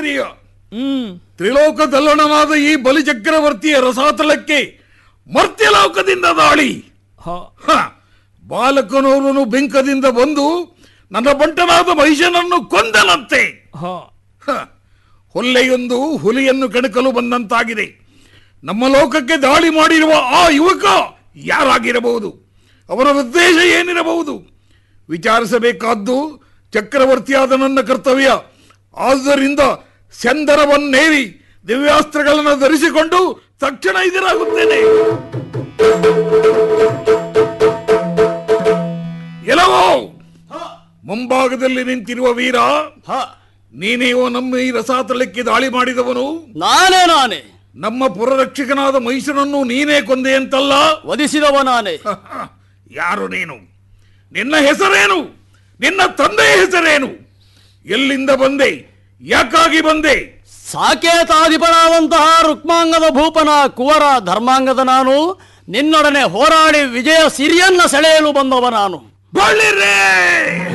ಆಶ್ಚರ್ಯ ಹ್ಮ್ ತ್ರಿಲೋಕದಲ್ಲಣನಾದ ಈ ಬಲಿಚಕ್ರವರ್ತಿಯ ರಸಾತಳಕ್ಕೆ ಮರ್ತ್ಯಲೋಕದಿಂದ ದಾಳಿ ಹ ಹ, ಬಾಲಕನೋರನು ಬೆಂಕದಿಂದ ಬಂದು ನನ್ನ ಬಂಟನಾದ ಮಹಿಷನನ್ನು ಕೊಂದನಂತೆ ಹ ಹ, ಹೊಲ್ಲೆಯೊಂದು ಹುಲಿಯನ್ನು ಕೆಣಕಲು ಬಂದಂತಾಗಿದೆ ನಮ್ಮ ಲೋಕಕ್ಕೆ ದಾಳಿ ಮಾಡಿರುವ ಆ ಯುವಕ ಯಾರಾಗಿರಬಹುದು ಅವರ ಉದ್ದೇಶ ಏನಿರಬಹುದು ವಿಚಾರಿಸಬೇಕಾದ್ದು ಚಕ್ರವರ್ತಿಯಾದ ನನ್ನ ಕರ್ತವ್ಯ ಆದ್ದರಿಂದ ಸೆಂದರವನ್ನೇರಿ ದಿವ್ಯಾಸ್ತ್ರಗಳನ್ನು ಧರಿಸಿಕೊಂಡು ತಕ್ಷಣ ಎದುರಾಗುತ್ತೇನೆ ಎಲ್ಲವೋ ಮುಂಭಾಗದಲ್ಲಿ ನಿಂತಿರುವ ವೀರ ಹ ನೀನೇವೋ ನಮ್ಮ ಈ ರಸಾತಳಕ್ಕೆ ದಾಳಿ ಮಾಡಿದವನು ನಾನೇ ನಾನೇ ನಮ್ಮ ಪುರರಕ್ಷಕನಾದ ಮಹಿಷನನ್ನು ನೀನೇ ಕೊಂದೆ ಅಂತಲ್ಲ ವಧಿಸಿದವ ನಾನೇ ಯಾರು ನೀನು ನಿನ್ನ ಹೆಸರೇನು ನಿನ್ನ ತಂದೆಯ ಹೆಸರೇನು ಎಲ್ಲಿಂದ ಬಂದೆ ಯಾಕಾಗಿ ಬಂದೆ ಸಾಕೇತಾಧಿಪನಾದಂತಹ ರುಕ್ಮಾಂಗದ ಭೂಪನ ಕುವರ ಧರ್ಮಾಂಗದ ನಾನು ನಿನ್ನೊಡನೆ ಹೋರಾಡಿ ವಿಜಯ ಸಿರಿಯನ್ನ ಸೆಳೆಯಲು ಬಂದವ ನಾನು ಬಳ್ಳಿರೇ